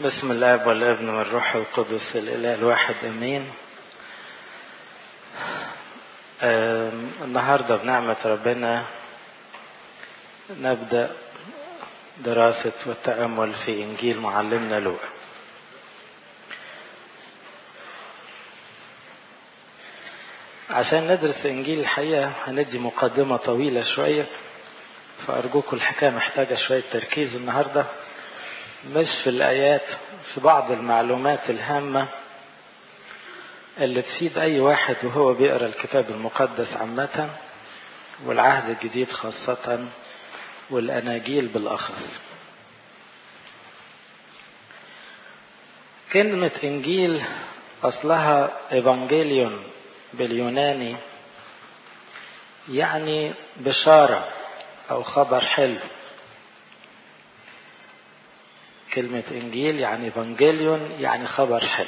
بسم الاب والابن والروح القدس الاله الواحد امين النهارده بنعمه ربنا نبدا دراسه والتامل في انجيل معلمنا لوقا عشان ندرس انجيل الحقيقه هندي مقدمه طويله شويه فارجوكم الحكايه محتاجه شويه تركيز النهارده مش في الآيات في بعض المعلومات الهامة اللي تفيد أي واحد وهو بيقرأ الكتاب المقدس عامة والعهد الجديد خاصة والأناجيل بالأخص كلمة إنجيل أصلها إيفانجيليون باليوناني يعني بشارة أو خبر حلو كلمة إنجيل يعني إيفانجيليون يعني خبر حلو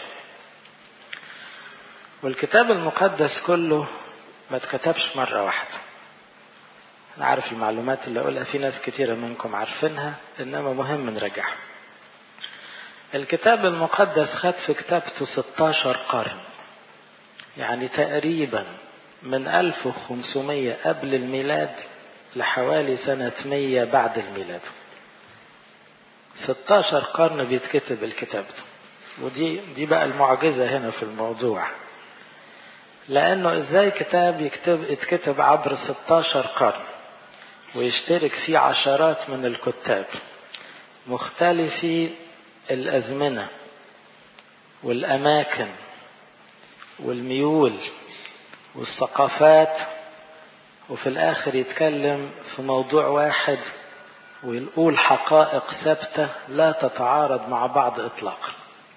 والكتاب المقدس كله ما اتكتبش مرة واحدة أنا عارف المعلومات اللي أقولها في ناس كتيرة منكم عارفينها إنما مهم نراجعها الكتاب المقدس خد في كتابته 16 قرن يعني تقريبا من 1500 قبل الميلاد لحوالي سنة 100 بعد الميلاد 16 قرن بيتكتب الكتاب ده ودي دي بقى المعجزة هنا في الموضوع لأنه إزاي كتاب يكتب يتكتب عبر 16 قرن ويشترك فيه عشرات من الكتاب مختلفي الأزمنة والأماكن والميول والثقافات وفي الآخر يتكلم في موضوع واحد ويقول حقائق ثابتة لا تتعارض مع بعض إطلاقا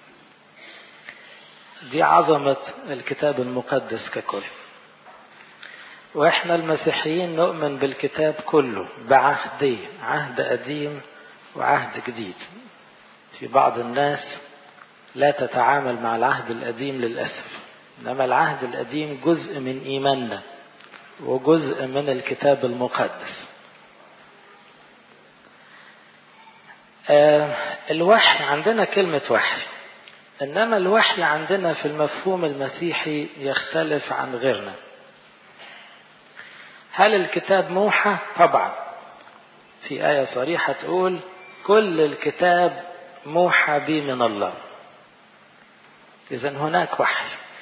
دي عظمة الكتاب المقدس ككل وإحنا المسيحيين نؤمن بالكتاب كله بعهدين عهد قديم وعهد جديد في بعض الناس لا تتعامل مع العهد القديم للأسف إنما العهد القديم جزء من إيماننا وجزء من الكتاب المقدس آه الوحي عندنا كلمة وحي إنما الوحي عندنا في المفهوم المسيحي يختلف عن غيرنا هل الكتاب موحى؟ طبعا في آية صريحة تقول كل الكتاب موحى بي من الله إذا هناك وحي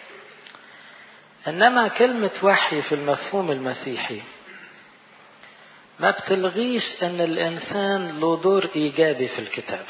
إنما كلمة وحي في المفهوم المسيحي ما بتلغيش ان الانسان له دور ايجابي في الكتاب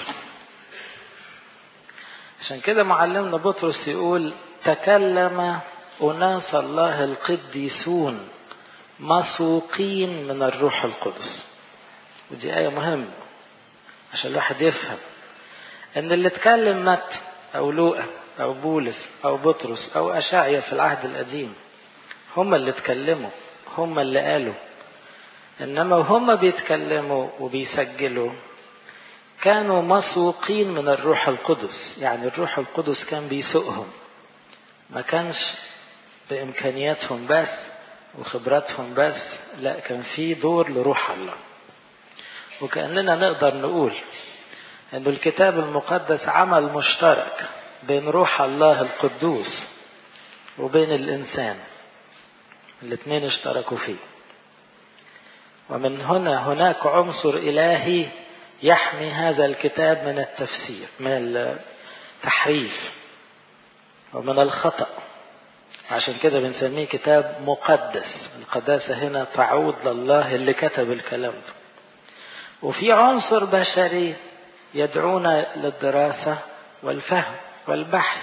عشان كده معلمنا بطرس يقول تكلم اناس الله القديسون مسوقين من الروح القدس ودي آية مهمة عشان الواحد يفهم ان اللي اتكلم مت او لوقا او بولس او بطرس او اشعيا في العهد القديم هم اللي اتكلموا هم اللي قالوا انما وهم بيتكلموا وبيسجلوا كانوا مسوقين من الروح القدس يعني الروح القدس كان بيسوقهم ما كانش بامكانياتهم بس وخبراتهم بس لا كان في دور لروح الله وكاننا نقدر نقول ان الكتاب المقدس عمل مشترك بين روح الله القدوس وبين الانسان الاثنين اشتركوا فيه ومن هنا هناك عنصر إلهي يحمي هذا الكتاب من التفسير من التحريف ومن الخطأ عشان كده بنسميه كتاب مقدس القداسة هنا تعود لله اللي كتب الكلام ده وفي عنصر بشري يدعونا للدراسة والفهم والبحث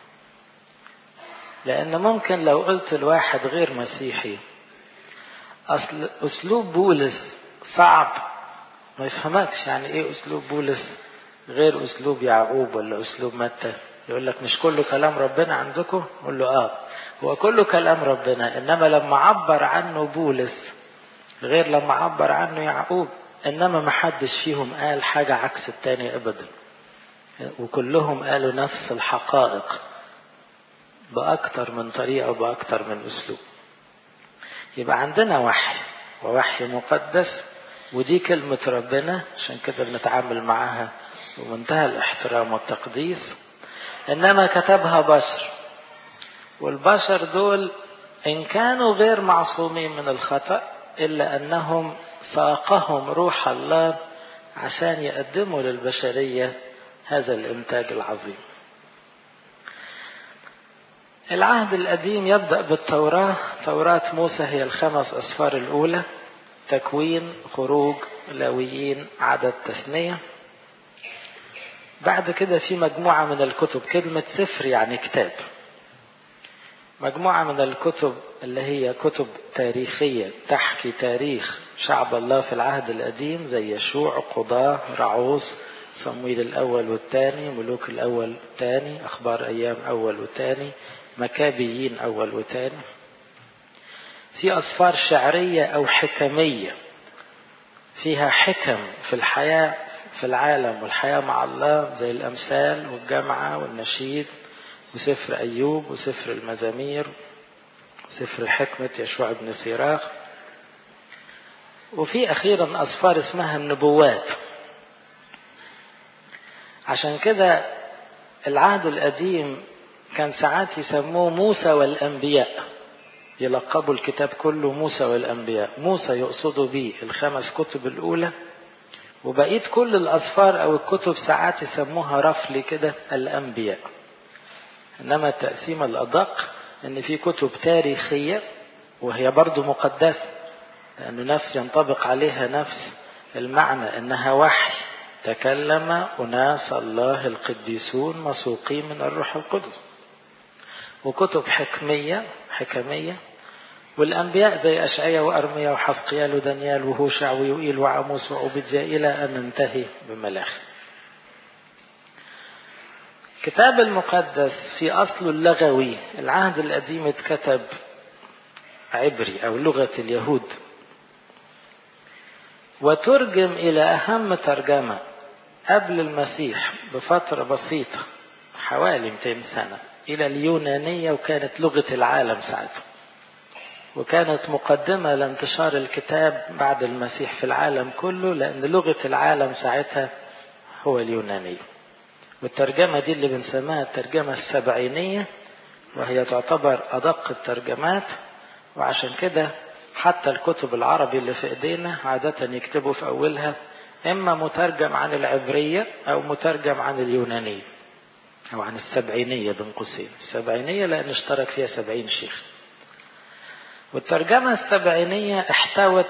لأن ممكن لو قلت الواحد غير مسيحي اصل اسلوب بولس صعب ما يفهمكش يعني ايه اسلوب بولس غير اسلوب يعقوب ولا اسلوب متى يقول لك مش كله كلام ربنا عندكم قول له اه هو كله كلام ربنا انما لما عبر عنه بولس غير لما عبر عنه يعقوب انما ما حدش فيهم قال حاجة عكس التاني ابدا وكلهم قالوا نفس الحقائق بأكتر من طريقة وبأكتر من أسلوب يبقى عندنا وحي ووحي مقدس ودي كلمة ربنا عشان كده بنتعامل معاها ومنتهى الاحترام والتقديس إنما كتبها بشر والبشر دول إن كانوا غير معصومين من الخطأ إلا أنهم ساقهم روح الله عشان يقدموا للبشرية هذا الإنتاج العظيم العهد القديم يبدأ بالتوراة توراة موسى هي الخمس أسفار الأولى تكوين خروج لاويين عدد تثنية بعد كده في مجموعة من الكتب كلمة سفر يعني كتاب مجموعة من الكتب اللي هي كتب تاريخية تحكي تاريخ شعب الله في العهد القديم زي يشوع قضاة رعوس صمويل الأول والثاني ملوك الأول والثاني أخبار أيام أول وثاني مكابيين أول وثاني في أسفار شعرية أو حكمية فيها حكم في الحياة في العالم والحياة مع الله زي الأمثال والجامعة والنشيد وسفر أيوب وسفر المزامير وسفر حكمة يشوع بن سيراخ وفي أخيرا أسفار اسمها النبوات عشان كده العهد القديم كان ساعات يسموه موسى والأنبياء يلقبوا الكتاب كله موسى والأنبياء موسى يقصدوا به الخمس كتب الأولى وبقية كل الأسفار أو الكتب ساعات يسموها رفلي كده الأنبياء إنما التقسيم الأدق إن في كتب تاريخية وهي برضو مقدسة لأنه نفس ينطبق عليها نفس المعنى إنها وحي تكلم أناس الله القديسون مسوقين من الروح القدس وكتب حكمية حكمية والأنبياء زي أشعيا وأرميا وحفقيال ودانيال وهوشع ويوئيل وعموس وعبديا إلى أن ننتهي بملاخ الكتاب المقدس في أصله اللغوي العهد القديم اتكتب عبري أو لغة اليهود وترجم إلى أهم ترجمة قبل المسيح بفترة بسيطة حوالي 200 سنة إلى اليونانية وكانت لغة العالم ساعتها وكانت مقدمة لانتشار الكتاب بعد المسيح في العالم كله لأن لغة العالم ساعتها هو اليونانية والترجمة دي اللي بنسميها الترجمة السبعينية وهي تعتبر أدق الترجمات وعشان كده حتى الكتب العربي اللي في ايدينا عادة يكتبوا في أولها إما مترجم عن العبرية أو مترجم عن اليونانية أو عن السبعينية بين قوسين السبعينية لأن اشترك فيها سبعين شيخ والترجمة السبعينية احتوت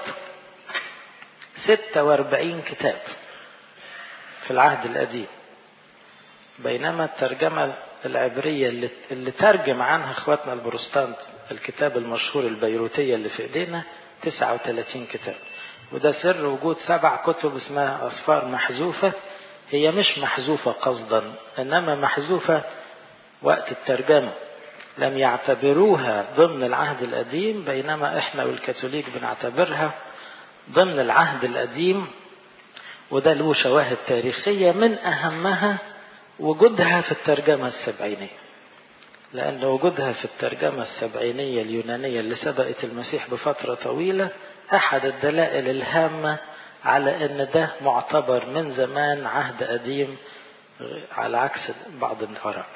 46 كتاب في العهد القديم بينما الترجمة العبرية اللي, اللي ترجم عنها اخواتنا البروستانت الكتاب المشهور البيروتية اللي في ايدينا 39 كتاب وده سر وجود سبع كتب اسمها أسفار محذوفة هي مش محذوفة قصدا إنما محذوفة وقت الترجمة لم يعتبروها ضمن العهد القديم بينما احنا والكاثوليك بنعتبرها ضمن العهد القديم وده له شواهد تاريخية من أهمها وجودها في الترجمة السبعينية لأن وجودها في الترجمة السبعينية اليونانية اللي سبقت المسيح بفترة طويلة أحد الدلائل الهامة على أن ده معتبر من زمان عهد قديم على عكس بعض الآراء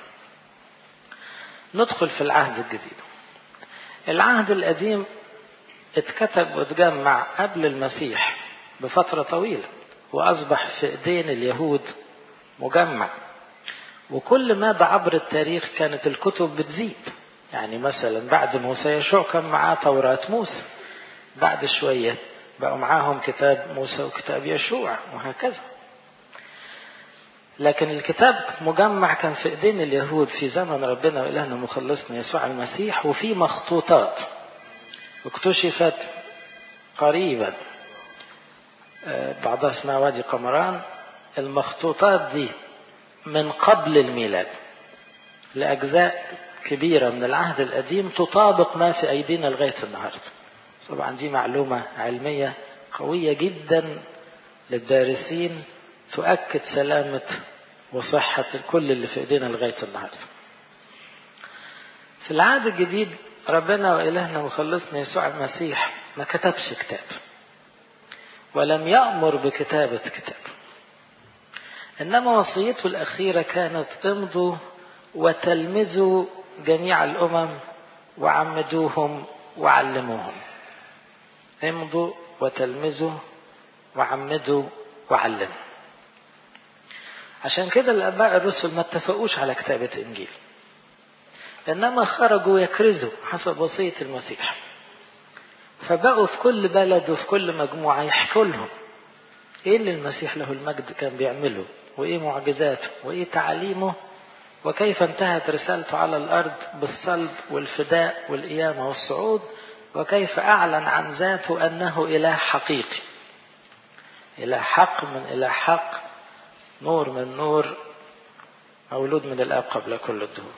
ندخل في العهد الجديد العهد القديم اتكتب واتجمع قبل المسيح بفترة طويلة وأصبح في إيدين اليهود مجمع وكل ما بعبر التاريخ كانت الكتب بتزيد يعني مثلا بعد موسى يشوع كان معاه توراة موسى بعد شوية بقوا معاهم كتاب موسى وكتاب يشوع وهكذا لكن الكتاب مجمع كان في ايدين اليهود في زمن ربنا والهنا مخلصنا يسوع المسيح وفي مخطوطات اكتشفت قريبا بعضها اسمها وادي قمران المخطوطات دي من قبل الميلاد لأجزاء كبيرة من العهد القديم تطابق ما في أيدينا لغاية النهاردة طبعا دي معلومة علمية قوية جدا للدارسين تؤكد سلامة وصحة كل اللي في ايدينا لغاية النهاردة في العهد الجديد ربنا وإلهنا وخلصنا يسوع المسيح ما كتبش كتاب ولم يأمر بكتابة كتاب إنما وصيته الأخيرة كانت امضوا وتلمذوا جميع الأمم وعمدوهم وعلموهم امضوا وتلمذوا وعمدوا وعلموا عشان كده الآباء الرسل ما اتفقوش على كتابة إنجيل إنما خرجوا يكرزوا حسب وصية المسيح فبقوا في كل بلد وفي كل مجموعة يحكوا لهم إيه اللي المسيح له المجد كان بيعمله وإيه معجزاته وإيه تعاليمه وكيف انتهت رسالته على الأرض بالصلب والفداء والقيامة والصعود وكيف أعلن عن ذاته أنه إله حقيقي إله حق من إله حق نور من نور مولود من الآب قبل كل الدهور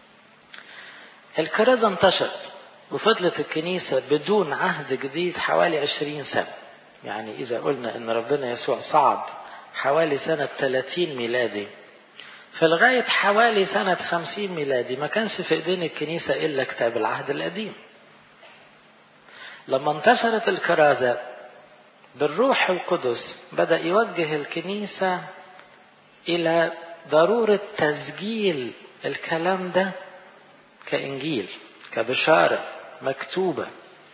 الكرازة انتشرت وفضلت الكنيسة بدون عهد جديد حوالي عشرين سنة يعني إذا قلنا أن ربنا يسوع صعد حوالي سنة 30 ميلادي فلغاية حوالي سنة 50 ميلادي ما كانش في إيدين الكنيسة إلا كتاب العهد القديم لما انتشرت الكرازة بالروح القدس بدأ يوجه الكنيسة إلى ضرورة تسجيل الكلام ده كإنجيل كبشارة مكتوبة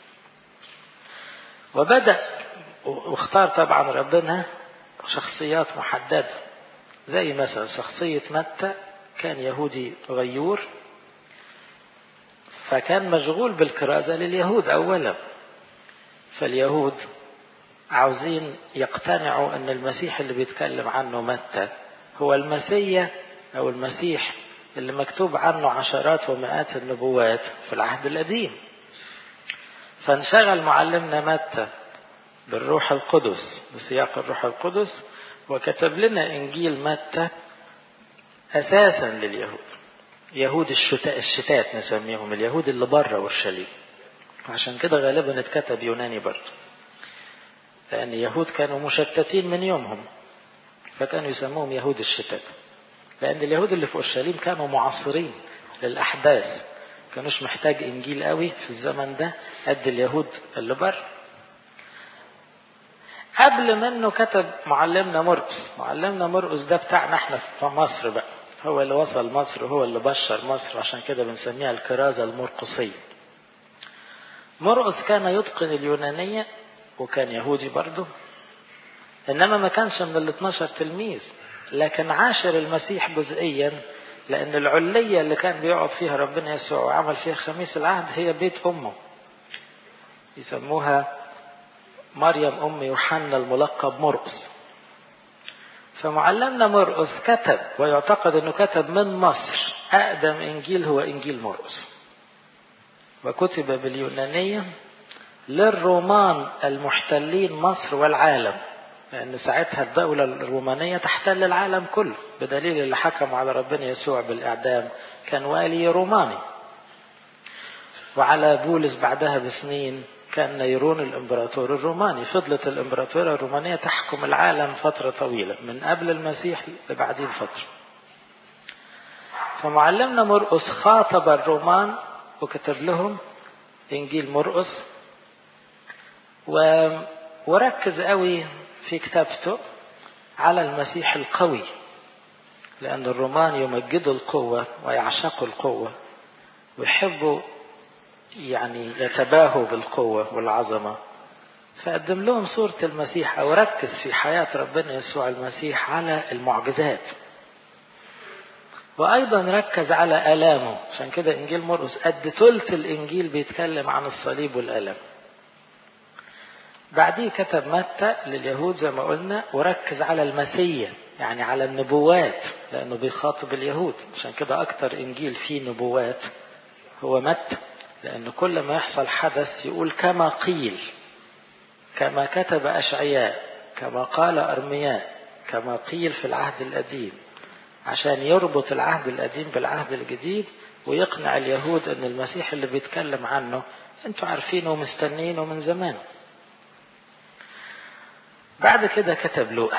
وبدأ واختار طبعا ربنا شخصيات محددة زي مثلا شخصية متى كان يهودي غيور فكان مشغول بالكرازة لليهود أولا فاليهود عاوزين يقتنعوا أن المسيح اللي بيتكلم عنه متى هو المسيح أو المسيح اللي مكتوب عنه عشرات ومئات النبوات في العهد القديم فانشغل معلمنا متى بالروح القدس بسياق الروح القدس وكتب لنا إنجيل متى أساسا لليهود يهود الشتاء الشتات نسميهم اليهود اللي بره اورشليم عشان كده غالبا اتكتب يوناني برضه لأن اليهود كانوا مشتتين من يومهم فكانوا يسموهم يهود الشتات لأن اليهود اللي في أورشليم كانوا معاصرين للأحداث كانوش محتاج إنجيل قوي في الزمن ده قد اليهود اللي بره قبل منه كتب معلمنا مرقس معلمنا مرقس ده بتاعنا احنا في مصر بقى هو اللي وصل مصر هو اللي بشر مصر عشان كده بنسميها الكرازة المرقسية مرقس كان يتقن اليونانية وكان يهودي برضه انما ما كانش من ال 12 تلميذ لكن عاشر المسيح جزئيا لان العلية اللي كان بيقعد فيها ربنا يسوع وعمل فيها خميس العهد هي بيت امه يسموها مريم ام يوحنا الملقب مرقس فمعلمنا مرقس كتب ويعتقد انه كتب من مصر اقدم انجيل هو انجيل مرقس وكتب باليونانية للرومان المحتلين مصر والعالم لأن ساعتها الدولة الرومانية تحتل العالم كله بدليل اللي حكم على ربنا يسوع بالإعدام كان والي روماني وعلى بولس بعدها بسنين كان نيرون الامبراطور الروماني فضلت الامبراطورية الرومانية تحكم العالم فترة طويلة من قبل المسيح لبعدين فترة فمعلمنا مرقس خاطب الرومان وكتب لهم انجيل مرقس و... وركز قوي في كتابته على المسيح القوي لأن الرومان يمجدوا القوة ويعشقوا القوة ويحبوا يعني يتباهوا بالقوة والعظمة فقدم لهم صورة المسيح أو ركز في حياة ربنا يسوع المسيح على المعجزات وأيضا ركز على آلامه عشان كده إنجيل مرقس قد ثلث الإنجيل بيتكلم عن الصليب والآلام بعديه كتب متى لليهود زي ما قلنا وركز على المسيا يعني على النبوات لأنه بيخاطب اليهود عشان كده أكتر إنجيل فيه نبوات هو متى لأن كل ما يحصل حدث يقول كما قيل كما كتب أشعياء كما قال أرمياء كما قيل في العهد القديم عشان يربط العهد القديم بالعهد الجديد ويقنع اليهود ان المسيح اللي بيتكلم عنه انتوا عارفينه ومستنينه من زمان بعد كده كتب لوقا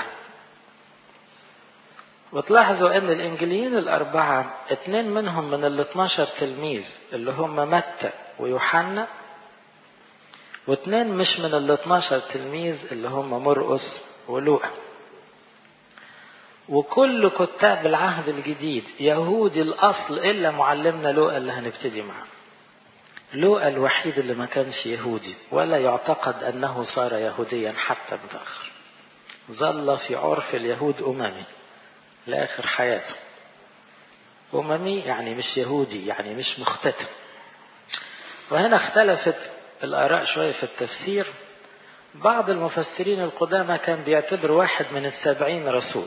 وتلاحظوا ان الانجيليين الاربعة اتنين منهم من ال 12 تلميذ اللي هم متى ويوحنا واتنين مش من ال 12 تلميذ اللي هم مرقس ولوقا وكل كتاب العهد الجديد يهودي الأصل إلا معلمنا لوقا اللي هنبتدي معاه لوقا الوحيد اللي ما كانش يهودي ولا يعتقد أنه صار يهوديا حتى متأخر ظل في عرف اليهود أممي لآخر حياته أممي يعني مش يهودي يعني مش مختتم وهنا اختلفت الآراء شوية في التفسير بعض المفسرين القدامى كان بيعتبر واحد من السبعين رسول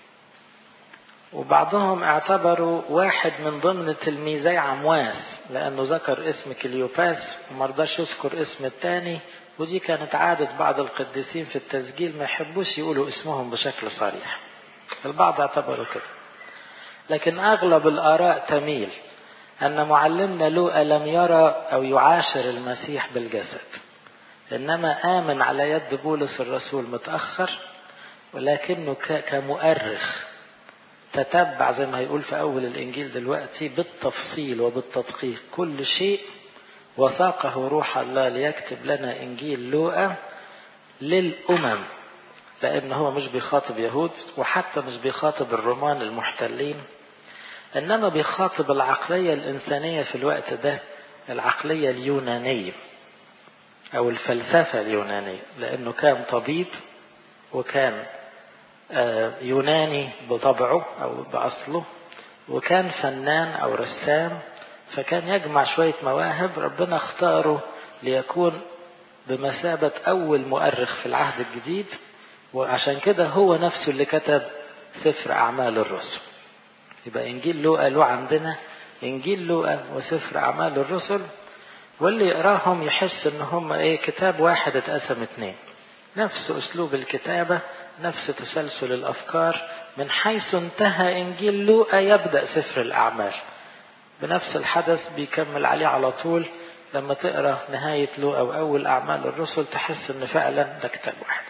وبعضهم اعتبروا واحد من ضمن تلميذي عمواس لأنه ذكر اسم كليوباس ومرضاش يذكر اسم الثاني ودي كانت عادة بعض القديسين في التسجيل ما يحبوش يقولوا اسمهم بشكل صريح البعض اعتبروا كده لكن أغلب الآراء تميل أن معلمنا لوقا لم يرى أو يعاشر المسيح بالجسد إنما آمن على يد بولس الرسول متأخر ولكنه كمؤرخ تتبع زي ما هيقول في أول الإنجيل دلوقتي بالتفصيل وبالتدقيق كل شيء وثاقه روح الله ليكتب لنا إنجيل لوقا للأمم لأن هو مش بيخاطب يهود وحتى مش بيخاطب الرومان المحتلين إنما بيخاطب العقلية الإنسانية في الوقت ده العقلية اليونانية أو الفلسفة اليونانية لأنه كان طبيب وكان يوناني بطبعه أو بأصله وكان فنان أو رسام فكان يجمع شوية مواهب ربنا اختاره ليكون بمثابة أول مؤرخ في العهد الجديد وعشان كده هو نفسه اللي كتب سفر أعمال الرسل يبقى إنجيل لوقا له عندنا إنجيل لوقا وسفر أعمال الرسل واللي يقراهم يحس إن هم إيه كتاب واحد اتقسم اتنين نفس أسلوب الكتابة نفس تسلسل الأفكار من حيث انتهى إنجيل لوقا يبدأ سفر الأعمال بنفس الحدث بيكمل عليه على طول لما تقرا نهاية لوقا وأول أعمال الرسل تحس إن فعلا ده كتاب واحد.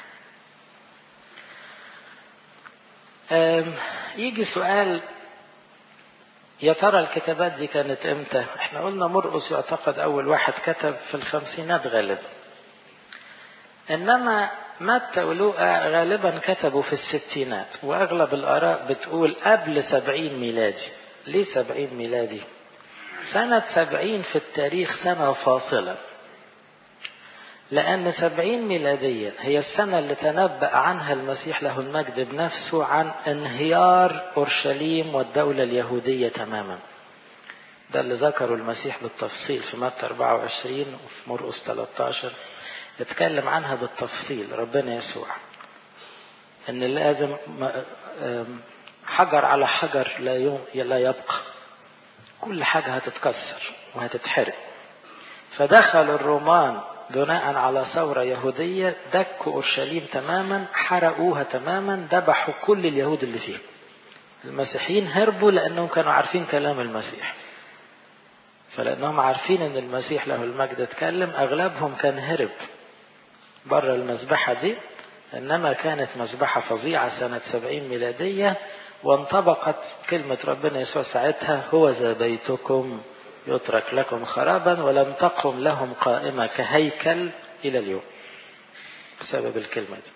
يجي سؤال يا ترى الكتابات دي كانت امتى؟ احنا قلنا مرقس يعتقد أول واحد كتب في الخمسينات غالبا. إنما متى ولوقا غالبا كتبوا في الستينات وأغلب الآراء بتقول قبل سبعين ميلادي. ليه سبعين ميلادي؟ سنة سبعين في التاريخ سنة فاصلة لأن سبعين ميلاديا هي السنة اللي تنبأ عنها المسيح له المجد بنفسه عن انهيار أورشليم والدولة اليهودية تماما ده اللي ذكره المسيح بالتفصيل في متى 24 وفي مرقس 13 اتكلم عنها بالتفصيل ربنا يسوع ان لازم حجر على حجر لا لا يبقى كل حاجة هتتكسر وهتتحرق فدخل الرومان بناء على ثورة يهودية دكوا أورشليم تماما حرقوها تماما ذبحوا كل اليهود اللي فيها المسيحيين هربوا لأنهم كانوا عارفين كلام المسيح فلأنهم عارفين أن المسيح له المجد اتكلم أغلبهم كان هرب بره المذبحة دي إنما كانت مذبحة فظيعة سنة سبعين ميلادية وانطبقت كلمة ربنا يسوع ساعتها هو ذا بيتكم يترك لكم خرابا ولم تقم لهم قائمة كهيكل إلى اليوم بسبب الكلمة دي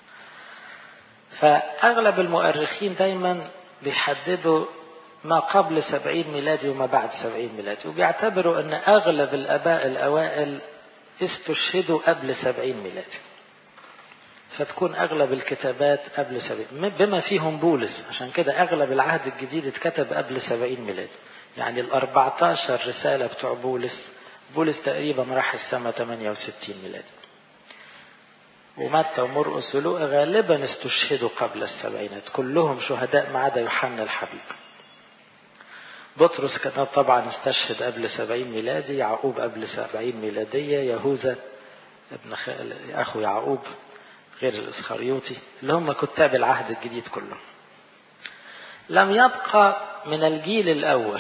فأغلب المؤرخين دايما بيحددوا ما قبل سبعين ميلادي وما بعد سبعين ميلادي وبيعتبروا أن أغلب الآباء الأوائل استشهدوا قبل سبعين ميلادي فتكون أغلب الكتابات قبل سبعين بما فيهم بولس عشان كده أغلب العهد الجديد اتكتب قبل سبعين ميلاد يعني الأربعتاشر رسالة بتوع بولس بولس تقريبا راح السماء 68 ميلاد ومتى ومرقس ولوقا غالبا استشهدوا قبل السبعينات كلهم شهداء ما عدا يوحنا الحبيب بطرس كان طبعا استشهد قبل سبعين ميلادي يعقوب قبل سبعين ميلادية يهوذا ابن أخو يعقوب غير الإسخريوطي اللي هم كتاب العهد الجديد كلهم لم يبقى من الجيل الأول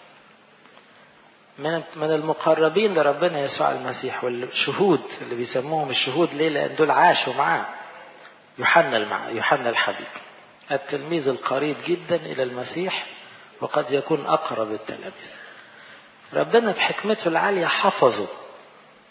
من من المقربين لربنا يسوع المسيح والشهود اللي بيسموهم الشهود ليه؟ لأن دول عاشوا معاه يوحنا المع... يوحنا الحبيب التلميذ القريب جدا إلى المسيح وقد يكون أقرب التلاميذ ربنا بحكمته العالية حفظه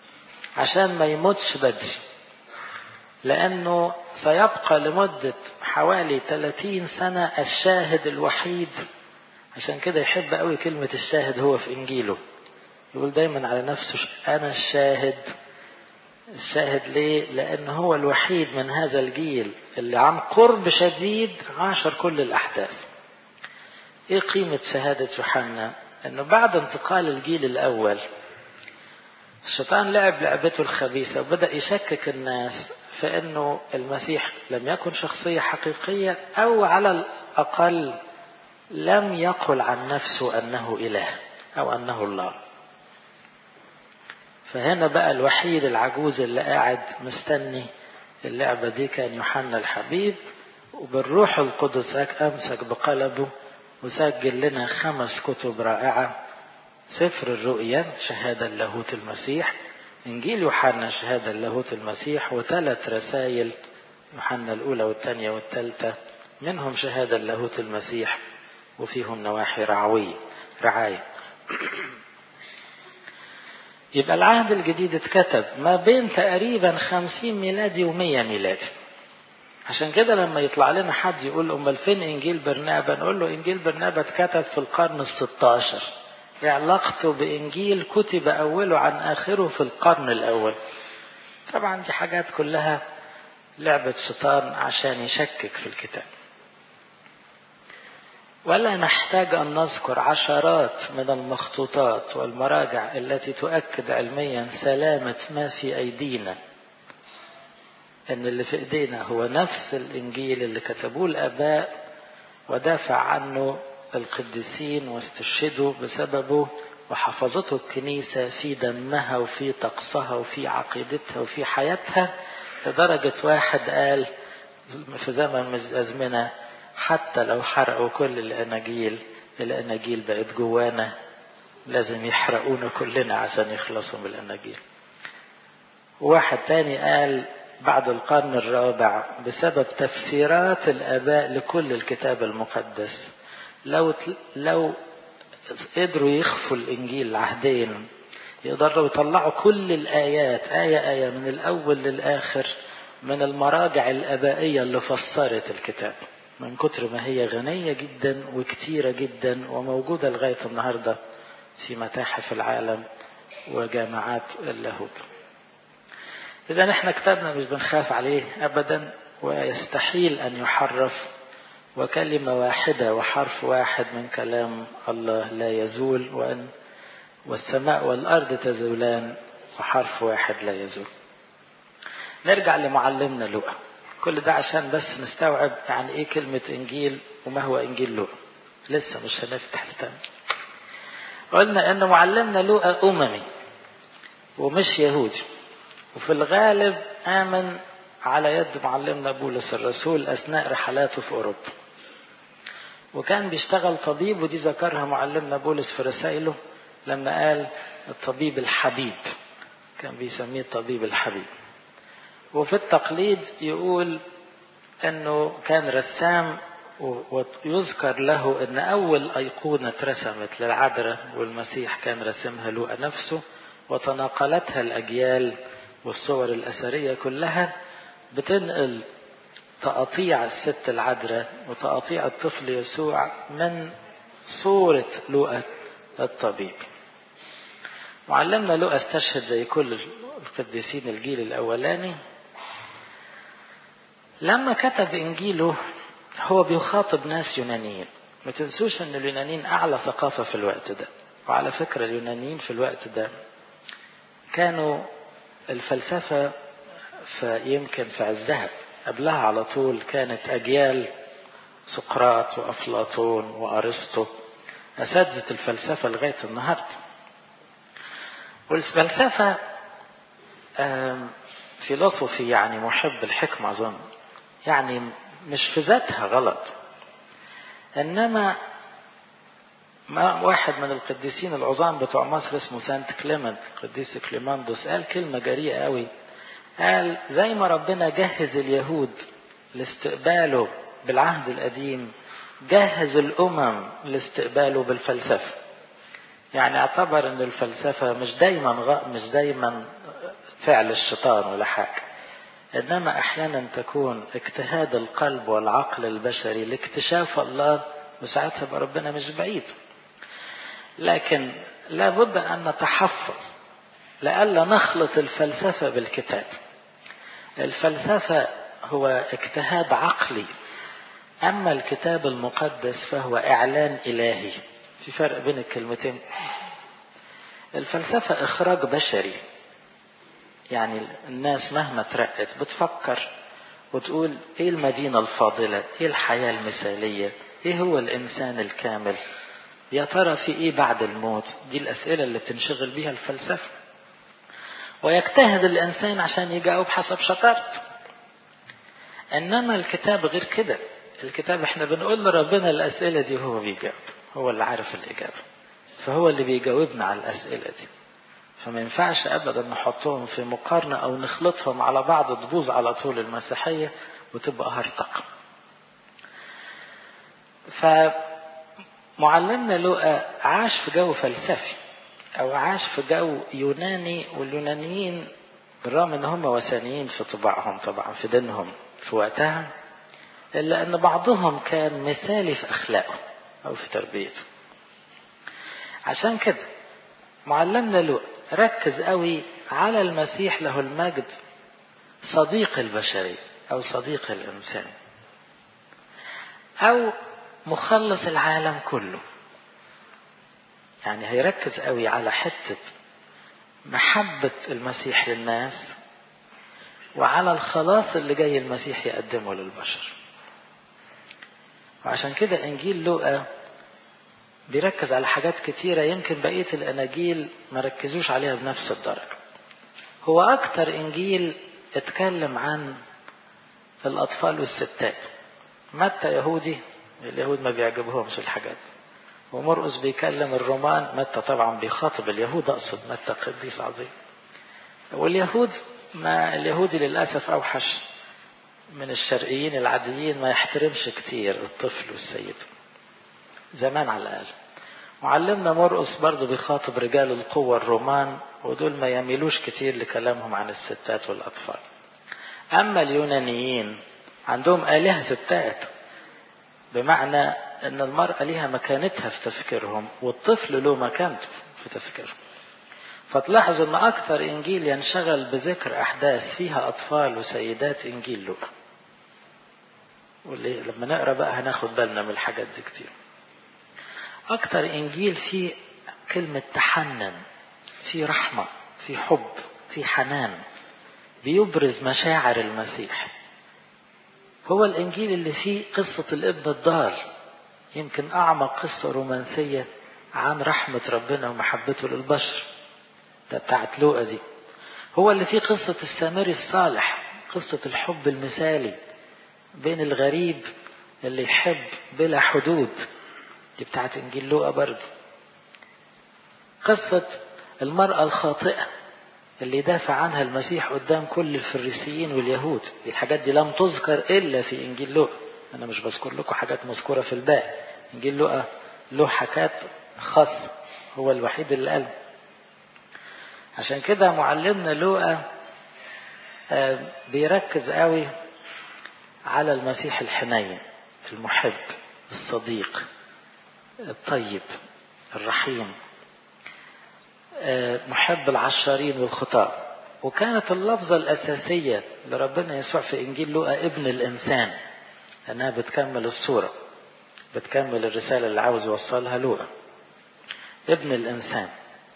عشان ما يموتش بدري لأنه سيبقى لمدة حوالي 30 سنة الشاهد الوحيد عشان كده يحب قوي كلمة الشاهد هو في إنجيله يقول دايما على نفسه أنا الشاهد الشاهد ليه؟ لأن هو الوحيد من هذا الجيل اللي عن قرب شديد عاشر كل الأحداث. إيه قيمة شهادة يوحنا؟ إنه بعد انتقال الجيل الأول الشيطان لعب لعبته الخبيثة وبدأ يشكك الناس في إنه المسيح لم يكن شخصية حقيقية أو على الأقل لم يقل عن نفسه أنه إله أو أنه الله. فهنا بقى الوحيد العجوز اللي قاعد مستني اللعبة دي كان يوحنا الحبيب وبالروح القدس أمسك بقلبه وسجل لنا خمس كتب رائعة سفر الرؤيا شهادة لاهوت المسيح إنجيل يوحنا شهادة لاهوت المسيح وثلاث رسائل يوحنا الأولى والثانية والثالثة منهم شهادة لاهوت المسيح وفيهم نواحي رعوية رعاية يبقى العهد الجديد اتكتب ما بين تقريبا خمسين ميلادي ومية ميلادي عشان كده لما يطلع لنا حد يقول امال فين انجيل برنابا نقول له انجيل برنابا اتكتب في القرن الستاشر علاقته بانجيل كتب اوله عن اخره في القرن الاول طبعا دي حاجات كلها لعبة شيطان عشان يشكك في الكتاب ولا نحتاج أن نذكر عشرات من المخطوطات والمراجع التي تؤكد علميا سلامة ما في أيدينا أن اللي في إيدينا هو نفس الإنجيل اللي كتبوه الآباء ودافع عنه القديسين واستشهدوا بسببه وحفظته الكنيسة في دمها وفي طقسها وفي عقيدتها وفي حياتها لدرجة واحد قال في زمن من الأزمنة حتى لو حرقوا كل الأناجيل الأناجيل بقت جوانا لازم يحرقونا كلنا عشان يخلصوا من الأناجيل واحد تاني قال بعد القرن الرابع بسبب تفسيرات الآباء لكل الكتاب المقدس لو لو قدروا يخفوا الإنجيل العهدين يقدروا يطلعوا كل الآيات آية آية من الأول للآخر من المراجع الآبائية اللي فسرت الكتاب من كتر ما هي غنية جدا وكتيرة جدا وموجودة لغاية النهاردة في متاحف العالم وجامعات اللاهوت إذا احنا كتابنا مش بنخاف عليه أبدا ويستحيل أن يحرف وكلمة واحدة وحرف واحد من كلام الله لا يزول وأن والسماء والأرض تزولان وحرف واحد لا يزول نرجع لمعلمنا لوقا كل ده عشان بس نستوعب يعني ايه كلمة انجيل وما هو انجيل لوقا لسه مش هنفتح التاني قلنا ان معلمنا لوقا اممي ومش يهودي وفي الغالب امن على يد معلمنا بولس الرسول اثناء رحلاته في اوروبا وكان بيشتغل طبيب ودي ذكرها معلمنا بولس في رسائله لما قال الطبيب الحبيب كان بيسميه الطبيب الحبيب وفي التقليد يقول انه كان رسام ويذكر له ان اول ايقونه اترسمت للعذراء والمسيح كان رسمها لوقا نفسه وتناقلتها الاجيال والصور الاثريه كلها بتنقل تقطيع الست العذراء وتقطيع الطفل يسوع من صوره لوقا الطبيب معلمنا لوقا استشهد زي كل القديسين الجيل الاولاني لما كتب انجيله هو بيخاطب ناس يونانيين ما تنسوش ان اليونانيين اعلى ثقافة في الوقت ده وعلى فكرة اليونانيين في الوقت ده كانوا الفلسفة فيمكن في عزها قبلها على طول كانت اجيال سقراط وافلاطون وارسطو اساتذة الفلسفة لغاية النهاردة والفلسفة فيلوسوفي يعني محب الحكمة أظن يعني مش في ذاتها غلط إنما ما واحد من القديسين العظام بتوع مصر اسمه سانت كليمنت القديس كليماندوس قال كلمة جريئة قوي قال زي ما ربنا جهز اليهود لاستقباله بالعهد القديم جهز الأمم لاستقباله بالفلسفة يعني اعتبر ان الفلسفة مش دايما غ... مش دايما فعل الشيطان ولا حاجة إنما أحيانا تكون اجتهاد القلب والعقل البشري لاكتشاف الله وساعتها يبقى ربنا مش بعيد لكن لابد أن نتحفظ لئلا نخلط الفلسفة بالكتاب الفلسفة هو اجتهاد عقلي أما الكتاب المقدس فهو إعلان إلهي في فرق بين الكلمتين الفلسفة إخراج بشري يعني الناس مهما ترقت بتفكر وتقول ايه المدينة الفاضلة ايه الحياة المثالية ايه هو الانسان الكامل يا ترى في ايه بعد الموت دي الاسئلة اللي بتنشغل بيها الفلسفة ويجتهد الانسان عشان يجاوب حسب شطارته انما الكتاب غير كده الكتاب احنا بنقول لربنا الاسئلة دي وهو بيجاوب هو اللي عارف الاجابة فهو اللي بيجاوبنا على الاسئلة دي فما ينفعش ابدا نحطهم في مقارنة او نخلطهم على بعض تبوظ على طول المسيحية وتبقى هرطقة فمعلمنا لوقا عاش في جو فلسفي او عاش في جو يوناني واليونانيين بالرغم ان هم وثنيين في طباعهم طبعا في دينهم في وقتها الا ان بعضهم كان مثالي في اخلاقه او في تربيته عشان كده معلمنا لوقا ركز قوي على المسيح له المجد صديق البشرية أو صديق الإنسان أو مخلص العالم كله يعني هيركز قوي على حتة محبة المسيح للناس وعلى الخلاص اللي جاي المسيح يقدمه للبشر وعشان كده إنجيل لوقا بيركز على حاجات كتيرة يمكن بقية الأناجيل ما ركزوش عليها بنفس الدرجة هو أكتر إنجيل اتكلم عن الأطفال والستات متى يهودي اليهود ما بيعجبهمش الحاجات ومرقس بيكلم الرومان متى طبعا بيخاطب اليهود أقصد متى قديس عظيم واليهود ما اليهودي للأسف أوحش من الشرقيين العاديين ما يحترمش كتير الطفل والسيد زمان على الأقل معلمنا مرقس برضه بيخاطب رجال القوة الرومان ودول ما يميلوش كتير لكلامهم عن الستات والأطفال أما اليونانيين عندهم آلهة ستات بمعنى أن المرأة لها مكانتها في تفكيرهم والطفل له مكانته في تفكيرهم فتلاحظ أن أكثر إنجيل ينشغل بذكر أحداث فيها أطفال وسيدات إنجيل لوقا واللي لما نقرأ بقى هناخد بالنا من الحاجات دي كتير أكتر إنجيل فيه كلمة تحنن في رحمة في حب في حنان بيبرز مشاعر المسيح هو الإنجيل اللي فيه قصة الابن الضال يمكن أعمق قصة رومانسية عن رحمة ربنا ومحبته للبشر ده بتاعت لوقا دي هو اللي فيه قصة السامري الصالح قصة الحب المثالي بين الغريب اللي يحب بلا حدود دي بتاعت انجيل لوقا برضه قصة المرأة الخاطئة اللي دافع عنها المسيح قدام كل الفريسيين واليهود دي الحاجات دي لم تذكر إلا في إنجيل لوقا أنا مش بذكر لكم حاجات مذكورة في الباقي إنجيل لوقا له حاجات خاصة هو الوحيد اللي قال عشان كده معلمنا لوقا بيركز قوي على المسيح الحنين المحب الصديق الطيب الرحيم محب العشارين والخطاة وكانت اللفظة الأساسية لربنا يسوع في إنجيل لوقا ابن الإنسان لأنها بتكمل الصورة بتكمل الرسالة اللي عاوز يوصلها لوقا ابن الإنسان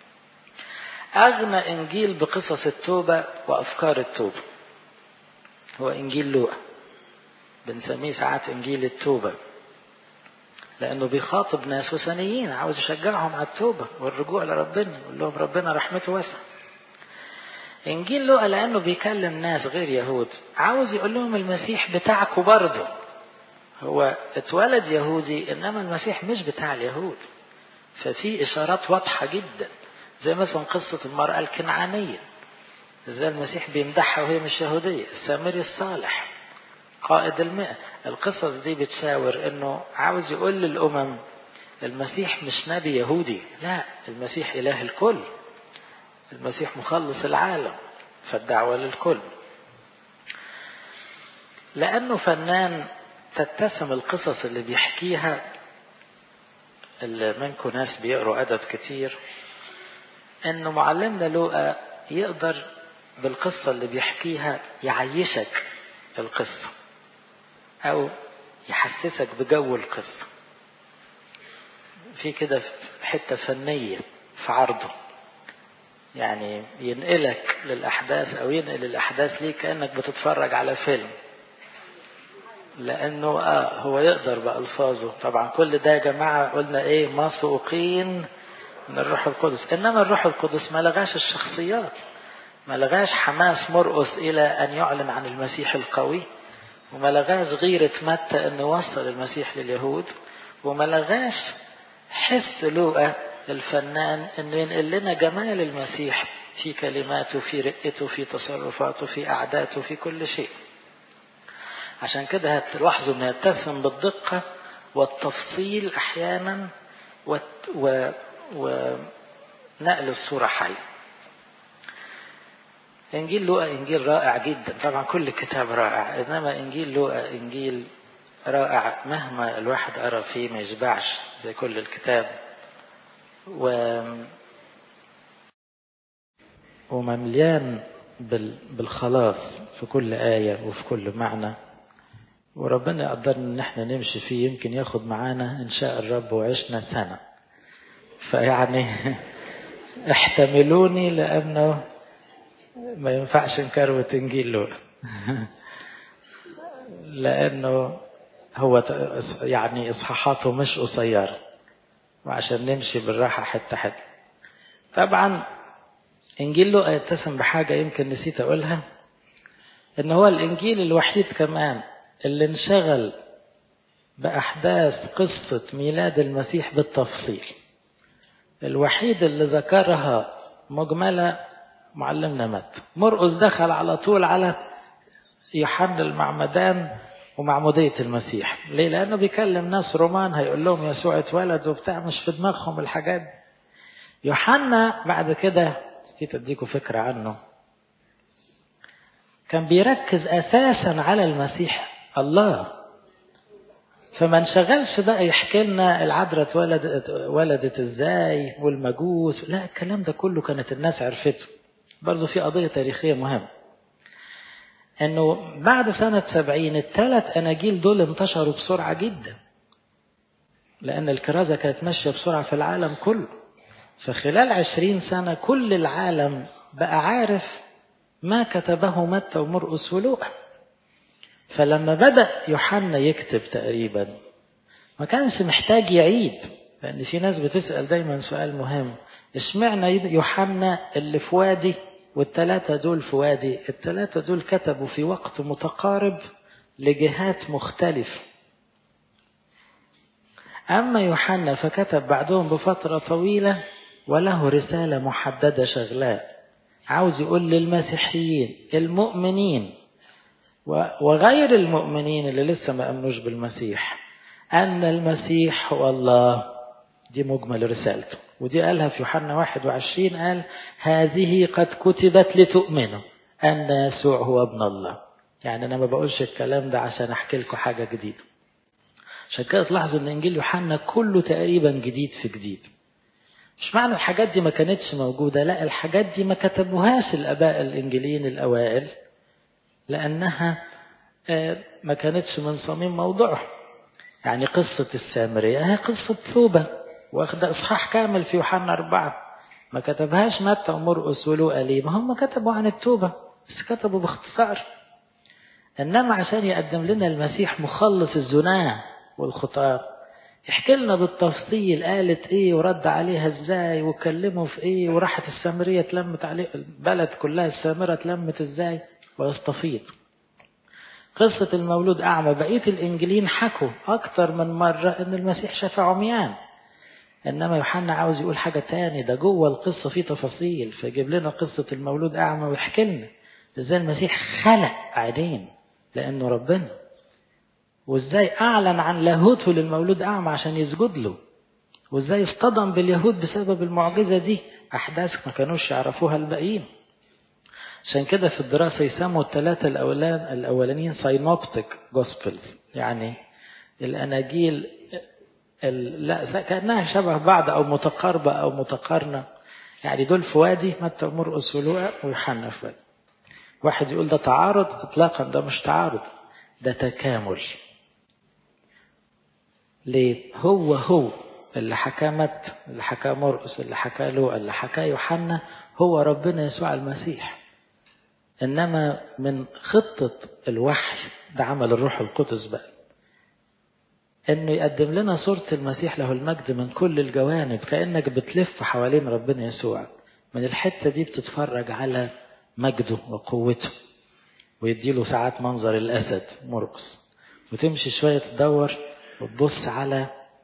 أغنى إنجيل بقصص التوبة وأفكار التوبة هو إنجيل لوقا بنسميه ساعات إنجيل التوبة لأنه بيخاطب ناس وثنيين عاوز يشجعهم على التوبة والرجوع لربنا يقول لهم ربنا رحمته واسعة إنجيل لوقا لأنه بيكلم ناس غير يهود عاوز يقول لهم المسيح بتاعكم برضه هو اتولد يهودي إنما المسيح مش بتاع اليهود ففي إشارات واضحة جدا زي مثلا قصة المرأة الكنعانية ازاي المسيح بيمدحها وهي مش يهودية السامري الصالح قائد المئة القصص دي بتشاور انه عاوز يقول للامم المسيح مش نبي يهودي لا المسيح اله الكل المسيح مخلص العالم فالدعوة للكل لأنه فنان تتسم القصص اللي بيحكيها اللي منكم ناس بيقروا أدب كتير إنه معلمنا لوقا يقدر بالقصة اللي بيحكيها يعيشك القصة أو يحسسك بجو القصة في كده حتة فنية في عرضه يعني ينقلك للأحداث أو ينقل الأحداث ليك كأنك بتتفرج على فيلم لأنه آه هو يقدر بألفاظه طبعا كل ده يا جماعة قلنا إيه مسوقين من الروح القدس إنما الروح القدس ما لغاش الشخصيات ما لغاش حماس مرقس إلى أن يعلن عن المسيح القوي وما لغاش غيرة متى أن يوصل المسيح لليهود وما لغاش حس لوقا الفنان أنه ينقل لنا جمال المسيح في كلماته في رقته في تصرفاته في أعداته في كل شيء عشان كده هتلاحظوا أنه يتسم بالدقة والتفصيل أحيانا و... و... ونقل الصورة حي إنجيل لوقا إنجيل رائع جدا طبعا كل الكتاب رائع إنما إنجيل لوقا إنجيل رائع مهما الواحد قرأ فيه ما يشبعش زي كل الكتاب و ومليان بال... بالخلاص في كل آية وفي كل معنى وربنا يقدرنا ان احنا نمشي فيه يمكن ياخد معانا ان شاء الرب وعشنا سنة فيعني احتملوني لانه ما ينفعش نكروت انجيل لولا لانه هو يعني اصحاحاته مش قصيره وعشان نمشي بالراحه حته حته طبعا انجيل لوقا يتسم بحاجه يمكن نسيت اقولها ان هو الانجيل الوحيد كمان اللي انشغل باحداث قصه ميلاد المسيح بالتفصيل الوحيد اللي ذكرها مجمله معلمنا مات مرقس دخل على طول على يوحنا المعمدان ومعمودية المسيح ليه لأنه بيكلم ناس رومان هيقول لهم يسوع اتولد وبتاع مش في دماغهم الحاجات يوحنا بعد كده نسيت اديكم فكرة عنه كان بيركز أساسا على المسيح الله فما انشغلش بقى يحكي لنا العذراء اتولدت ولدت ازاي والمجوس لا الكلام ده كله كانت الناس عرفته برضه في قضية تاريخية مهمة انه بعد سنة سبعين الثلاث اناجيل دول انتشروا بسرعة جدا لان الكرازة كانت ماشية بسرعة في العالم كله فخلال عشرين سنة كل العالم بقى عارف ما كتبه متى ومرقس ولوقا فلما بدأ يوحنا يكتب تقريبا ما كانش محتاج يعيد لأن في ناس بتسأل دايما سؤال مهم اشمعنى يوحنا اللي في وادي والثلاثة دول في وادي الثلاثة دول كتبوا في وقت متقارب لجهات مختلفة أما يوحنا فكتب بعدهم بفترة طويلة وله رسالة محددة شغلاه عاوز يقول للمسيحيين المؤمنين وغير المؤمنين اللي لسه ما أمنوش بالمسيح أن المسيح هو الله دي مجمل رسالته ودي قالها في يوحنا 21 قال هذه قد كتبت لتؤمنوا أن يسوع هو ابن الله يعني أنا ما بقولش الكلام ده عشان أحكي لكم حاجة جديدة عشان كده تلاحظوا أن إنجيل يوحنا كله تقريبا جديد في جديد مش معنى الحاجات دي ما كانتش موجودة لا الحاجات دي ما كتبوهاش الآباء الإنجيليين الأوائل لأنها ما كانتش من صميم موضوعه يعني قصة السامرية هي قصة توبة واخدة إصحاح كامل في يوحنا أربعة ما كتبهاش متى ومرقس ولوقا ليه ما هم كتبوا عن التوبة بس كتبوا باختصار إنما عشان يقدم لنا المسيح مخلص الزناة والخطاة يحكي لنا بالتفصيل قالت ايه ورد عليها ازاي وكلموا في ايه وراحت السامرية اتلمت عليه البلد كلها السامرة اتلمت ازاي ويستفيض قصة المولود أعمى بقية الإنجيلين حكوا أكتر من مرة إن المسيح شفى عميان إنما يوحنا عاوز يقول حاجة تاني ده جوه القصة فيه تفاصيل فيجيب لنا قصة المولود أعمى ويحكي لنا إزاي المسيح خلق عينين لأنه ربنا وإزاي أعلن عن لاهوته للمولود أعمى عشان يسجد له وإزاي اصطدم باليهود بسبب المعجزة دي أحداث ما كانوش يعرفوها الباقيين عشان كده في الدراسة يسموا الثلاثة الأولان الأولانيين ساينوبتيك جوسبلز يعني الأناجيل لا كأنها شبه بعض أو متقاربة أو متقارنة يعني دول في وادي متى مرقس ولوقا ويوحنا في وادي واحد يقول ده تعارض اطلاقا ده مش تعارض ده تكامل ليه هو هو اللي حكى متى اللي حكى مرقس اللي حكى لوقا اللي حكى يوحنا هو ربنا يسوع المسيح انما من خطة الوحي ده عمل الروح القدس بقى انه يقدم لنا صورة المسيح له المجد من كل الجوانب كأنك بتلف حوالين ربنا يسوع من الحتة دي بتتفرج على مجده وقوته ويديله ساعات منظر الأسد مرقص وتمشي شوية تدور وتبص على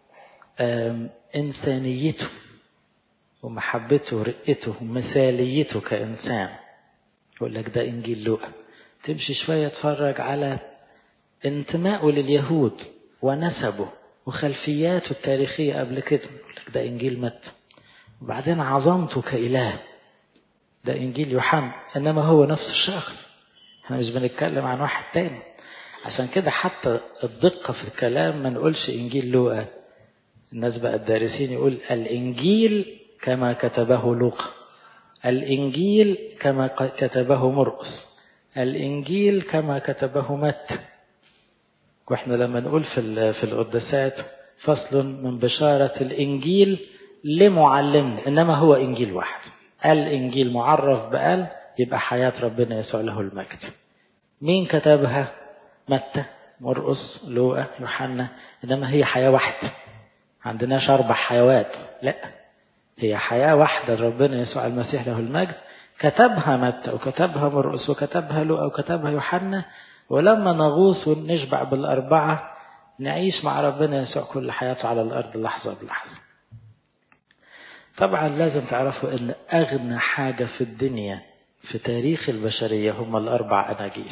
إنسانيته ومحبته ورقته ومثاليته كإنسان يقول لك ده إنجيل لوقا تمشي شوية تتفرج على انتمائه لليهود ونسبه وخلفياته التاريخية قبل كده يقول لك ده إنجيل متى وبعدين عظمته كإله ده إنجيل يوحنا إنما هو نفس الشخص احنا مش بنتكلم عن واحد تاني عشان كده حتى الدقة في الكلام ما نقولش إنجيل لوقا الناس بقى الدارسين يقول الإنجيل كما كتبه لوقا الإنجيل كما كتبه مرقس الإنجيل كما كتبه متى واحنا لما نقول في في القداسات فصل من بشارة الإنجيل لمعلمنا إنما هو إنجيل واحد الإنجيل معرف بقال يبقى حياة ربنا يسوع له المجد مين كتبها متى مرقس لوقا يوحنا إنما هي حياة واحدة عندناش أربع حيوات لا هي حياة واحدة ربنا يسوع المسيح له المجد كتبها متى وكتبها مرقس وكتبها لوقا وكتبها يوحنا ولما نغوص ونشبع بالأربعة نعيش مع ربنا يسوع كل حياته على الأرض لحظة بلحظة طبعا لازم تعرفوا ان اغنى حاجة في الدنيا في تاريخ البشرية هم الاربع اناجيل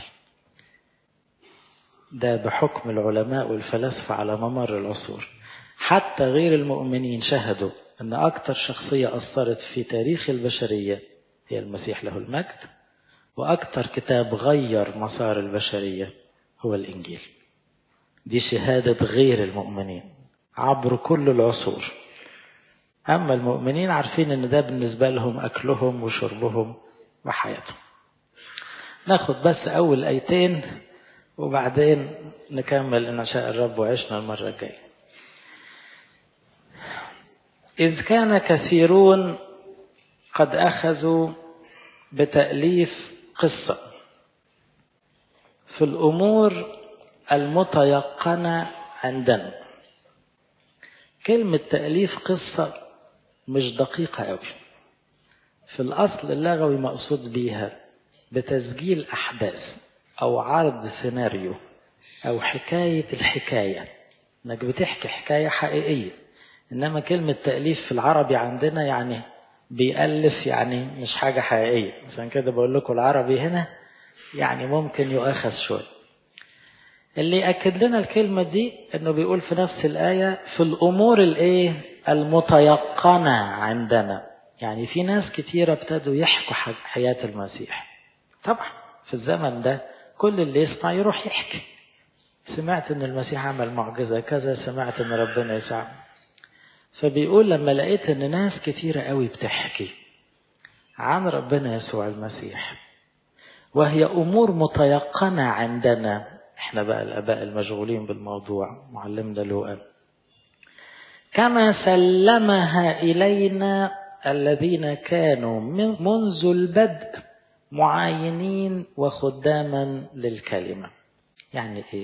ده بحكم العلماء والفلاسفة على ممر العصور حتى غير المؤمنين شهدوا ان اكتر شخصية اثرت في تاريخ البشرية هي المسيح له المجد واكتر كتاب غير مسار البشرية هو الانجيل دي شهادة غير المؤمنين عبر كل العصور أما المؤمنين عارفين أن ده بالنسبة لهم أكلهم وشربهم وحياتهم ناخد بس أول أيتين وبعدين نكمل إن شاء الرب وعشنا المرة الجاية إذ كان كثيرون قد أخذوا بتأليف قصة في الأمور المتيقنة عندنا كلمة تأليف قصة مش دقيقة أوي في الأصل اللغوي مقصود بيها بتسجيل أحداث أو عرض سيناريو أو حكاية الحكاية إنك بتحكي حكاية حقيقية إنما كلمة تأليف في العربي عندنا يعني بيألف يعني مش حاجة حقيقية عشان كده بقول لكم العربي هنا يعني ممكن يؤخذ شوية اللي يأكد لنا الكلمة دي انه بيقول في نفس الآية في الأمور الايه المتيقنة عندنا يعني في ناس كتيرة ابتدوا يحكوا حياة المسيح طبعا في الزمن ده كل اللي يسمع يروح يحكي سمعت ان المسيح عمل معجزة كذا سمعت ان ربنا يسعى فبيقول لما لقيت ان ناس كتيرة قوي بتحكي عن ربنا يسوع المسيح وهي امور متيقنة عندنا احنا بقى الاباء المشغولين بالموضوع معلمنا لوقا كما سلمها الينا الذين كانوا من منذ البدء معاينين وخداما للكلمه يعني ايه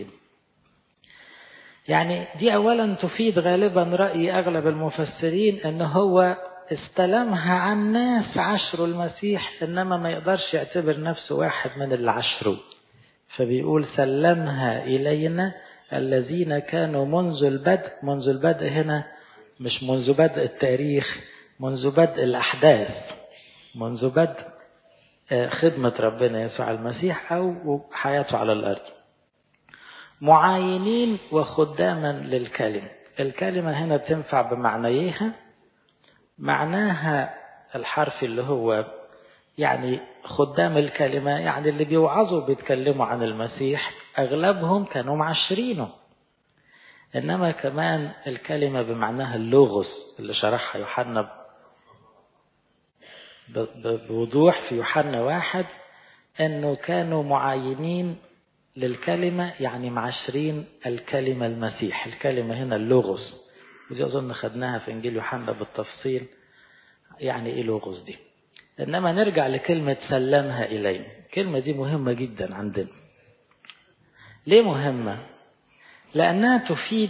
يعني دي اولا تفيد غالبا راي اغلب المفسرين ان هو استلمها عن ناس عشروا المسيح انما ما يقدرش يعتبر نفسه واحد من اللي عشروا فبيقول سلمها إلينا الذين كانوا منذ البدء منذ البدء هنا مش منذ بدء التاريخ منذ بدء الأحداث منذ بدء خدمة ربنا يسوع المسيح أو حياته على الأرض معاينين وخداما للكلمة الكلمة هنا بتنفع بمعنيها معناها الحرف اللي هو يعني خدام الكلمة يعني اللي بيوعظوا بيتكلموا عن المسيح أغلبهم كانوا معشرينه إنما كمان الكلمة بمعناها اللوغوس اللي شرحها يوحنا بوضوح في يوحنا واحد أنه كانوا معاينين للكلمة يعني معشرين الكلمة المسيح الكلمة هنا اللوغوس ودي أظن خدناها في إنجيل يوحنا بالتفصيل يعني إيه لوغوس دي إنما نرجع لكلمة سلمها إلينا الكلمة دي مهمة جدا عندنا ليه مهمة لأنها تفيد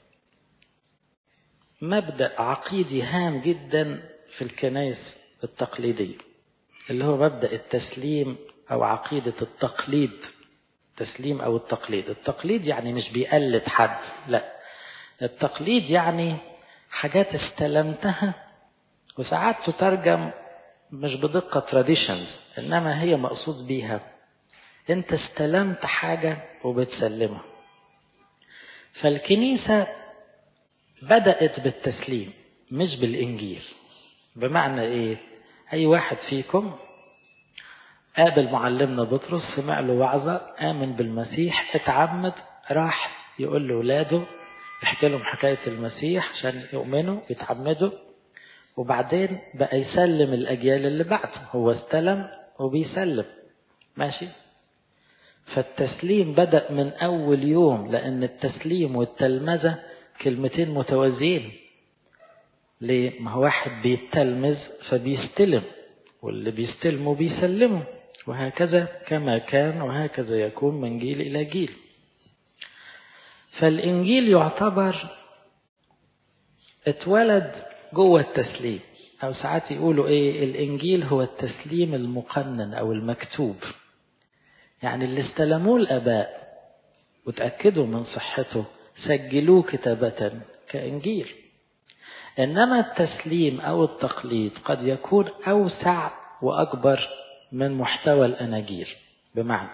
مبدأ عقيدي هام جدا في الكنائس التقليدية اللي هو مبدأ التسليم أو عقيدة التقليد تسليم أو التقليد التقليد يعني مش بيقلد حد لا التقليد يعني حاجات استلمتها وساعات تترجم مش بدقة traditions إنما هي مقصود بيها أنت استلمت حاجة وبتسلمها فالكنيسة بدأت بالتسليم مش بالإنجيل بمعنى إيه أي واحد فيكم قابل معلمنا بطرس سمع له وعظة آمن بالمسيح اتعمد راح يقول لأولاده يحكي لهم حكاية المسيح عشان يؤمنوا يتعمدوا وبعدين بقى يسلم الأجيال اللي بعده هو استلم وبيسلم ماشي فالتسليم بدأ من أول يوم لأن التسليم والتلمذة كلمتين متوازيين ليه؟ ما هو واحد بيتلمذ فبيستلم واللي بيستلموا بيسلموا وهكذا كما كان وهكذا يكون من جيل إلى جيل فالإنجيل يعتبر اتولد جوه التسليم أو ساعات يقولوا إيه الإنجيل هو التسليم المقنن أو المكتوب يعني اللي استلموه الآباء وتأكدوا من صحته سجلوه كتابة كإنجيل إنما التسليم أو التقليد قد يكون أوسع وأكبر من محتوى الأناجيل بمعنى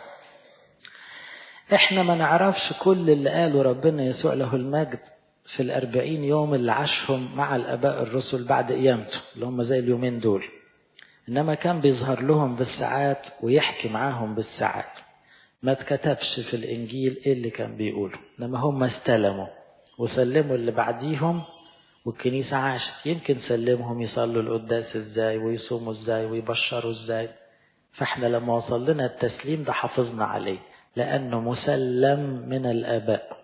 إحنا ما نعرفش كل اللي قاله ربنا يسوع له المجد في الأربعين يوم اللي عاشهم مع الآباء الرسل بعد قيامته اللي هم زي اليومين دول إنما كان بيظهر لهم بالساعات ويحكي معاهم بالساعات ما اتكتبش في الإنجيل إيه اللي كان بيقوله إنما هم استلموا وسلموا اللي بعديهم والكنيسة عاشت يمكن سلمهم يصلوا القداس ازاي ويصوموا ازاي ويبشروا ازاي فاحنا لما وصل لنا التسليم ده حافظنا عليه لأنه مسلم من الآباء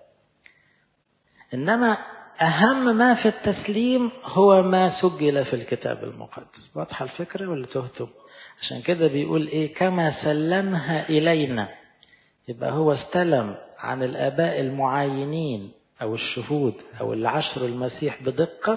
إنما أهم ما في التسليم هو ما سجل في الكتاب المقدس واضحة الفكرة ولا تهتم عشان كده بيقول إيه كما سلمها إلينا يبقى هو استلم عن الآباء المعاينين أو الشهود أو اللي عشروا المسيح بدقة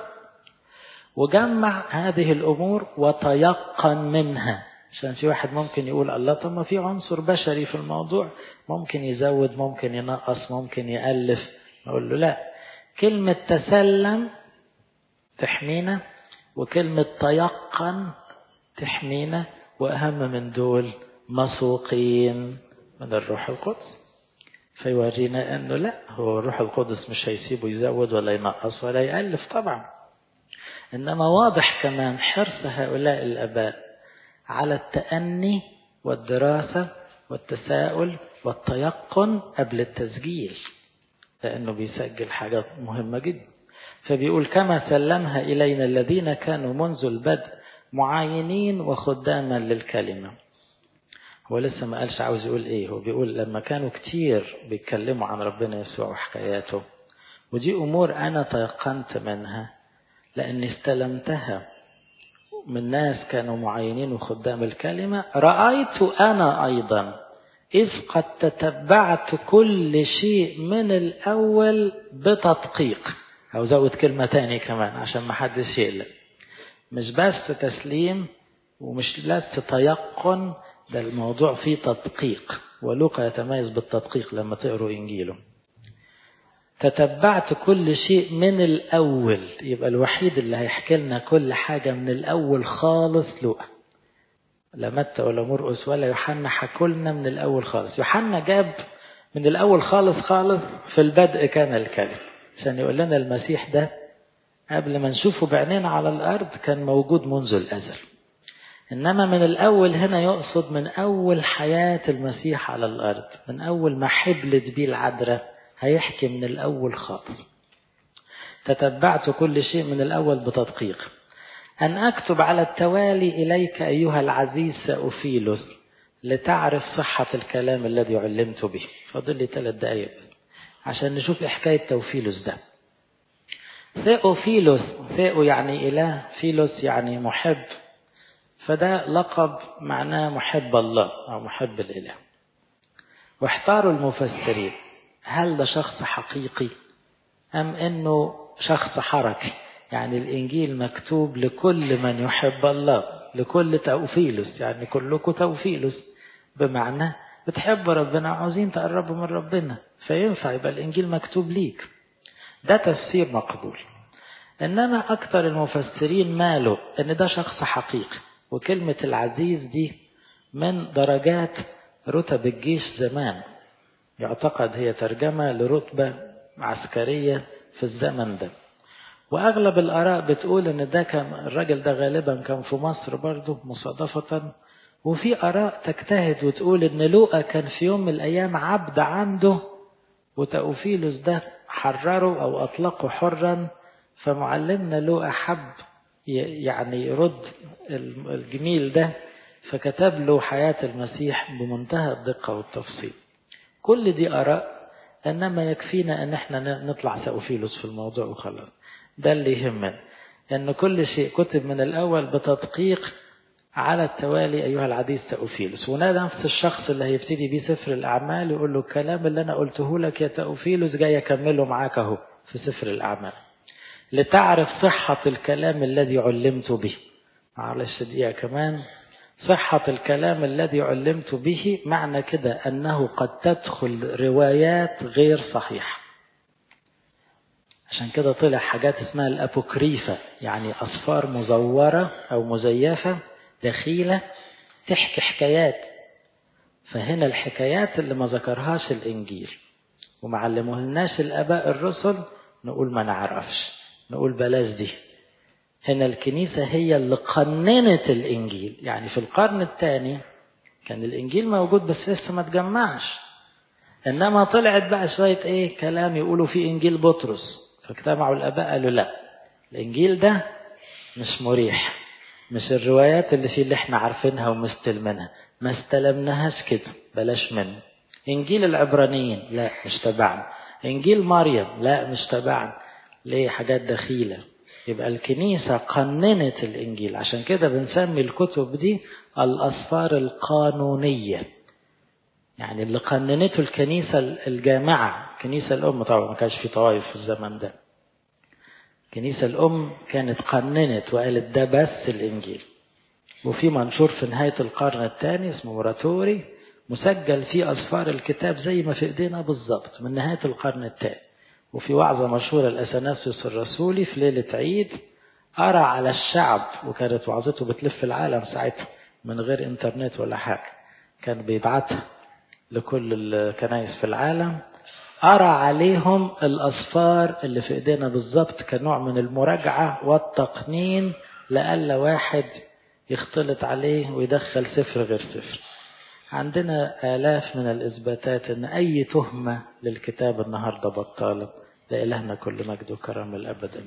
وجمع هذه الأمور وتيقن منها عشان في واحد ممكن يقول الله طب ما في عنصر بشري في الموضوع ممكن يزود ممكن ينقص ممكن يألف أقول له لا كلمة تسلم تحمينا وكلمة تيقن تحمينا وأهم من دول مسوقين من الروح القدس فيورينا أنه لا هو الروح القدس مش هيسيبه يزود ولا ينقص ولا يألف طبعا إنما واضح كمان حرص هؤلاء الآباء على التأني والدراسة والتساؤل والتيقن قبل التسجيل لأنه بيسجل حاجات مهمة جدا فبيقول كما سلمها إلينا الذين كانوا منذ البدء معاينين وخداما للكلمة هو لسه ما قالش عاوز يقول ايه هو بيقول لما كانوا كتير بيتكلموا عن ربنا يسوع وحكاياته ودي امور انا تيقنت منها لاني استلمتها من ناس كانوا معينين وخدام الكلمة رأيت أنا أيضا إذ قد تتبعت كل شيء من الأول بتدقيق أو زود كلمة تاني كمان عشان ما حدش يقلق مش بس تسليم ومش بس تيقن ده الموضوع فيه تدقيق ولوقا يتميز بالتدقيق لما تقروا إنجيله تتبعت كل شيء من الأول يبقى الوحيد اللي هيحكي لنا كل حاجة من الأول خالص لوقا لا متى ولا مرقس ولا يوحنا حكوا لنا من الأول خالص يوحنا جاب من الأول خالص خالص في البدء كان الكلم عشان يقول لنا المسيح ده قبل ما نشوفه بعينينا على الأرض كان موجود منذ الأزل إنما من الأول هنا يقصد من أول حياة المسيح على الأرض من أول ما حبلت بيه العذراء هيحكي من الأول خالص تتبعت كل شيء من الأول بتدقيق أن أكتب على التوالي إليك أيها العزيز سأفيلوس لتعرف صحة الكلام الذي علمت به فاضل لي ثلاث دقايق عشان نشوف حكاية توفيلوس ده ثيوفيلوس ثيو يعني إله فيلوس يعني محب فده لقب معناه محب الله أو محب الإله واحتاروا المفسرين هل ده شخص حقيقي أم أنه شخص حركي يعني الإنجيل مكتوب لكل من يحب الله لكل توفيلوس يعني كلكم توفيلوس بمعنى بتحب ربنا عاوزين تقربوا من ربنا فينفع يبقى الإنجيل مكتوب ليك ده تفسير مقبول إنما أكثر المفسرين مالوا إن ده شخص حقيقي وكلمة العزيز دي من درجات رتب الجيش زمان يعتقد هي ترجمة لرتبة عسكرية في الزمن ده وأغلب الآراء بتقول إن ده كان الراجل ده غالبا كان في مصر برضه مصادفة وفي آراء تجتهد وتقول إن لوقا كان في يوم من الأيام عبد عنده وتأوفيلوس ده حرره أو أطلقه حرا فمعلمنا لوقا حب يعني يرد الجميل ده فكتب له حياة المسيح بمنتهى الدقة والتفصيل كل دي آراء إنما يكفينا أن احنا نطلع سأوفيلوس في الموضوع وخلاص ده اللي يهمنا أن كل شيء كتب من الأول بتدقيق على التوالي أيها العزيز تأوفيلوس وده نفس الشخص اللي هيبتدي بيه سفر الأعمال يقول له الكلام اللي أنا قلته لك يا تأوفيلوس جاي أكمله معاك أهو في سفر الأعمال لتعرف صحة الكلام الذي علمت به معلش دقيقة كمان صحة الكلام الذي علمت به معنى كده أنه قد تدخل روايات غير صحيحة عشان كده طلع حاجات اسمها الأبوكريفة يعني أصفار مزورة أو مزيفة دخيلة تحكي حكايات فهنا الحكايات اللي ما ذكرهاش الإنجيل وما علموهلناش الآباء الرسل نقول ما نعرفش نقول بلاش دي هنا الكنيسة هي اللي قننت الإنجيل يعني في القرن الثاني كان الإنجيل موجود بس لسه ما تجمعش إنما طلعت بقى شوية إيه كلام يقولوا في إنجيل بطرس فاجتمعوا الآباء قالوا لا الإنجيل ده مش مريح مش الروايات اللي فيه اللي احنا عارفينها ومستلمينها ما استلمناهاش كده بلاش منه إنجيل العبرانيين لا مش تبعنا إنجيل مريم لا مش تبعنا ليه حاجات دخيلة يبقى الكنيسة قننت الإنجيل عشان كده بنسمي الكتب دي الأسفار القانونية يعني اللي قننته الكنيسة الجامعة الكنيسة الأم طبعا ما كانش في طوائف في الزمن ده الكنيسة الأم كانت قننت وقالت ده بس الإنجيل وفي منشور في نهاية القرن الثاني اسمه موراتوري مسجل فيه أسفار الكتاب زي ما في إيدينا بالظبط من نهاية القرن الثاني وفي وعظة مشهورة الأثناسيوس الرسولي في ليلة عيد أرى على الشعب وكانت وعظته بتلف العالم ساعتها من غير إنترنت ولا حاجة كان بيبعتها لكل الكنائس في العالم أرى عليهم الأصفار اللي في إيدينا بالظبط كنوع من المراجعة والتقنين لألا واحد يختلط عليه ويدخل سفر غير سفر عندنا آلاف من الإثباتات أن أي تهمة للكتاب النهاردة بطالة لإلهنا كل مجد وكرم الأبد